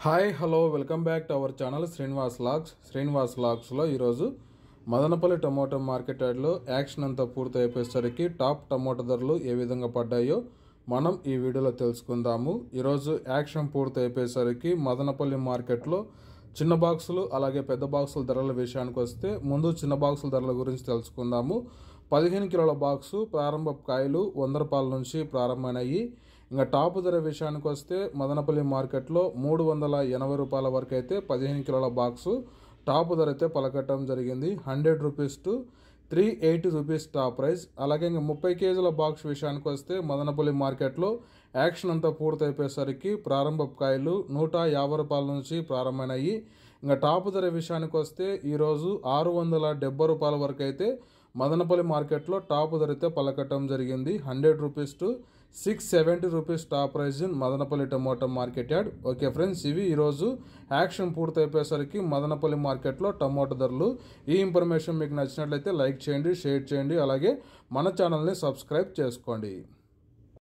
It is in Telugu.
hi hello welcome back to our channel Srinivas logs Srinivas లాగ్స్లో ఈరోజు మదనపల్లి టమోటా మార్కెట్ యార్డ్లో యాక్షన్ అంతా పూర్తి అయిపోయేసరికి టాప్ టమోటా ధరలు ఏ విధంగా పడ్డాయో మనం ఈ వీడియోలో తెలుసుకుందాము ఈరోజు యాక్షన్ పూర్తి అయిపోయేసరికి మదనపల్లి మార్కెట్లో చిన్న బాక్సులు అలాగే పెద్ద బాక్సుల ధరల విషయానికి వస్తే ముందు చిన్న బాక్సుల ధరల గురించి తెలుసుకుందాము పదిహేను కిలోల బాక్సు ప్రారంభ కాయలు వంద రూపాయల నుంచి ప్రారంభమైనాయి ఇంకా టాప్ ధర విషయానికి వస్తే మదనపల్లి మార్కెట్లో మూడు వందల ఎనభై రూపాయల వరకు అయితే పదిహేను కిలోల బాక్సు టాప్ ధర అయితే పలకట్టడం జరిగింది hundred rupees to three eighty rupees top price అలాగే ఇంకా ముప్పై కేజీల బాక్స్ విషయానికి వస్తే మదనపల్లి మార్కెట్లో యాక్షన్ అంతా పూర్తయిపోయేసరికి ప్రారంభ కాయలు నూట యాభై రూపాయల నుంచి ప్రారంభమైనాయి ఇంకా టాప్ ధర విషయానికి వస్తే ఈరోజు ఆరు వందల డెబ్బై రూపాయల వరకు అయితే మదనపల్లి మార్కెట్లో టాప్ ధర అయితే పలకట్టడం జరిగింది hundred rupees to six seventy rupees top price in Madanapalli tomato market yard okay friends ఇవి ఈరోజు యాక్షన్ పూర్తయిపోయేసరికి మదనపల్లి మార్కెట్లో టమోటా ధరలు ఈ ఇన్ఫర్మేషన్ మీకు నచ్చినట్లయితే లైక్ చేయండి షేర్ చేయండి అలాగే మన ఛానల్ని సబ్స్క్రైబ్ చేసుకోండి